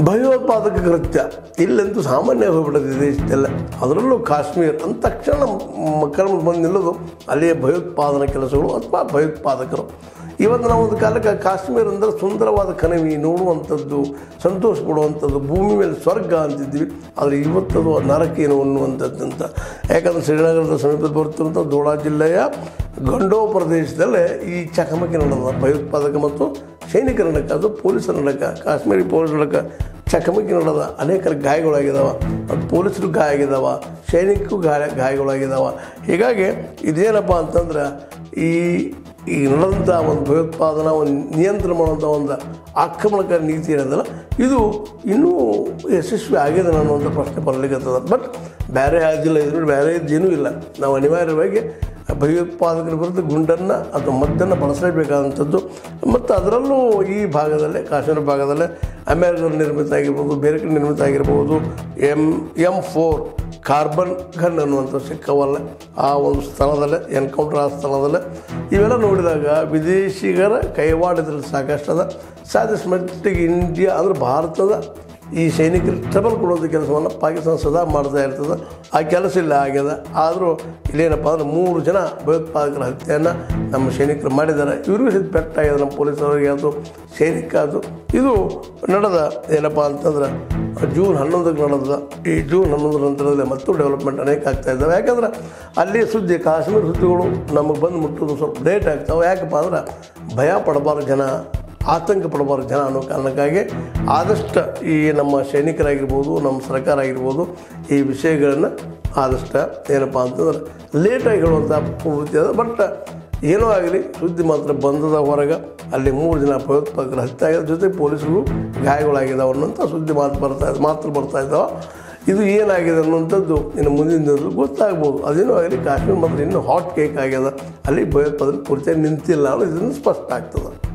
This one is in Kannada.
ಭಯೋತ್ಪಾದಕ ಕೃತ್ಯ ಇಲ್ಲಂತೂ ಸಾಮಾನ್ಯ ಹೋಗ್ಬಿಟ್ಟಿದೆ ದೇಶದೆಲ್ಲ ಅದರಲ್ಲೂ ಕಾಶ್ಮೀರ ಅಂದ ತಕ್ಷಣ ಮಕ್ಕಳ ಮುಂದೆ ಬಂದು ನಿಲ್ಲೋದು ಅಲ್ಲಿಯ ಭಯೋತ್ಪಾದನಾ ಕೆಲಸಗಳು ಅಥವಾ ಭಯೋತ್ಪಾದಕರು ಇವತ್ತು ನಾವು ಒಂದು ಕಾಲಕ್ಕೆ ಕಾಶ್ಮೀರ ಅಂದರೆ ಸುಂದರವಾದ ಕಣಿವೆ ನೋಡುವಂಥದ್ದು ಸಂತೋಷ ಪಡುವಂಥದ್ದು ಭೂಮಿ ಮೇಲೆ ಸ್ವರ್ಗ ಅಂತಿದ್ವಿ ಆದರೆ ಇವತ್ತದು ನರಕೇನು ಅನ್ನುವಂಥದ್ದು ಅಂತ ಯಾಕಂದರೆ ಶ್ರೀನಗರದ ಸಮೀಪದಲ್ಲಿ ಬರುತ್ತಿರುವಂಥ ದೋಡಾ ಜಿಲ್ಲೆಯ ಗಂಡೋ ಪ್ರದೇಶದಲ್ಲೇ ಈ ಚಕಮಕಿ ನಡೆದ ಭಯೋತ್ಪಾದಕ ಮತ್ತು ಸೈನಿಕರ ನಡಕ ಅದು ಪೊಲೀಸರ ನಡಕ ಕಾಶ್ಮೀರಿ ಪೊಲೀಸರ ನಡಕ ಚಕಮಕಿ ನಡೆದ ಅನೇಕರ ಗಾಯಗಳಾಗಿದ್ದಾವ ಮತ್ತು ಪೊಲೀಸರು ಗಾಯ ಆಗಿದ್ದಾವ ಸೈನಿಕರು ಗಾಯ ಗಾಯಗಳಾಗಿದ್ದಾವ ಹೀಗಾಗಿ ಇದೇನಪ್ಪ ಅಂತಂದ್ರೆ ಈ ಈ ನಡೆದಂಥ ಒಂದು ಭಯೋತ್ಪಾದನಾ ಒಂದು ನಿಯಂತ್ರಣ ಮಾಡುವಂಥ ಒಂದು ಆಕ್ರಮಣಕಾರಿ ನೀತಿ ಏನದಲ್ಲ ಇದು ಇನ್ನೂ ಯಶಸ್ವಿ ಆಗಿದೆ ಅನ್ನುವಂಥ ಪ್ರಶ್ನೆ ಬರಲಿಕ್ಕತ್ತದ ಬಟ್ ಬೇರೆ ಆಗಿಲ್ಲ ಇದ್ರ ಬೇರೆ ಏನೂ ಇಲ್ಲ ನಾವು ಅನಿವಾರ್ಯವಾಗಿ ಭಯೋತ್ಪಾದಕರ ವಿರುದ್ಧ ಗುಂಡನ್ನು ಅಥವಾ ಮದ್ದನ್ನು ಬಳಸಲೇಬೇಕಾದಂಥದ್ದು ಮತ್ತು ಅದರಲ್ಲೂ ಈ ಭಾಗದಲ್ಲೇ ಕಾಶ್ಮೀರ ಭಾಗದಲ್ಲೇ ಅಮೆರಿಕದಲ್ಲಿ ನಿರ್ಮಿತ ಆಗಿರ್ಬೋದು ಬೇರೆ ಕಡೆ ನಿರ್ಮಿತ ಆಗಿರ್ಬೋದು M M four carbine gun ಅನ್ನುವಂಥ ಸಿಕ್ಕವಲ್ಲ ಆ ಒಂದು ಸ್ಥಳದಲ್ಲೇ ಎನ್ಕೌಂಟರ್ ಆ ಸ್ಥಳದಲ್ಲೇ ಇವೆಲ್ಲ ನೋಡಿದಾಗ ವಿದೇಶಿಗರ ಕೈವಾಡದಲ್ಲಿ ಸಾಕಷ್ಟದ ಸಾಧ್ಯಷ್ಟು ಮಟ್ಟಿಗೆ ಇಂಡಿಯಾ ಅಂದರೆ ಭಾರತದ ಈ ಸೈನಿಕರು ಟ್ರಬಲ್ ಕೊಡುವಂಥ ಕೆಲಸವನ್ನು ಪಾಕಿಸ್ತಾನ ಸದಾ ಮಾಡ್ತಾ ಇರ್ತದೆ ಆ ಕೆಲಸ ಇಲ್ಲ ಆಗ್ಯದ ಆದರೂ ಇಲ್ಲೇನಪ್ಪ ಅಂದ್ರೆ ಮೂರು ಜನ ಭಯೋತ್ಪಾದಕರ ಹತ್ಯೆಯನ್ನು ನಮ್ಮ ಸೈನಿಕರು ಮಾಡಿದ್ದಾರೆ ಇವ್ರಿಗೂ ಸಹಿತ ಪೆಟ್ಟಾಗಿದೆ ನಮ್ಮ ಪೊಲೀಸರಿಗೆ ಅದು ಸೈನಿಕ ಅದು ಇದು ನಡೆದ ಏನಪ್ಪ ಅಂತಂದ್ರೆ ಜೂನ್ ಹನ್ನೊಂದಕ್ಕೆ ನಡೆದ ಈ ಜೂನ್ ಹನ್ನೊಂದರ ನಂತರದಲ್ಲಿ ಮತ್ತು ಡೆವಲಪ್ಮೆಂಟ್ ಅನೇಕ ಆಗ್ತಾ ಇದ್ದಾವೆ ಯಾಕಂದ್ರೆ ಅಲ್ಲಿ ಸುದ್ದಿ ಕಾಶ್ಮೀರ ಸುದ್ದಿಗಳು ನಮಗೆ ಬಂದು ಮುಟ್ಟೋದು ಸ್ವಲ್ಪ ಲೇಟ್ ಆಗ್ತಾವೆ ಯಾಕಪ್ಪ ಅಂದ್ರೆ ಭಯ ಪಡಬಾರ್ದು ಜನ ಆತಂಕ ಪಡಬಾರ್ದು ಜನ ಅನ್ನೋ ಕಾರಣಕ್ಕಾಗಿ ಆದಷ್ಟು ಈ ನಮ್ಮ ಸೈನಿಕರಾಗಿರ್ಬೋದು ನಮ್ಮ ಸರ್ಕಾರ ಆಗಿರ್ಬೋದು ಈ ವಿಷಯಗಳನ್ನು ಆದಷ್ಟು ಏನಪ್ಪ ಅಂತಂದ್ರೆ ಲೇಟಾಗಿ ಹೇಳುವಂಥ ಪ್ರವೃತ್ತಿ ಅದ ಬಟ್ ಏನೋ ಆಗಲಿ ಸುದ್ದಿ ಮಾತ್ರ ಬಂದದ ಹೊರಗೆ ಅಲ್ಲಿ ಮೂರು ಜನ ಭಯೋತ್ಪಾದಕರ ಹತ್ಯೆ ಆಗಿದ ಜೊತೆ ಪೊಲೀಸರು ಗಾಯಗಳಾಗಿದ್ದಾವೆ ಅನ್ನೋಂಥ ಸುದ್ದಿ ಮಾತು ಬರ್ತಾ ಮಾತ್ರ ಬರ್ತಾ ಇದ್ದಾವೆ ಇದು ಏನಾಗಿದೆ ಅನ್ನುವಂಥದ್ದು ಇನ್ನು ಮುಂದಿನ ದಿನದಲ್ಲಿ ಗೊತ್ತಾಗ್ಬೋದು ಅದೇನೋ ಆಗಲಿ ಕಾಶ್ಮೀರ ಮಾತ್ರ ಇನ್ನೂ ಹಾಟ್ ಕೇಕ್ ಆಗ್ಯದ ಅಲ್ಲಿ ಭಯೋತ್ಪಾದನೆ ಪೂರ್ತಿಯಾಗಿ ನಿಂತಿಲ್ಲ ಅನ್ನೋದು ಇದನ್ನು ಸ್ಪಷ್ಟ ಆಗ್ತದೆ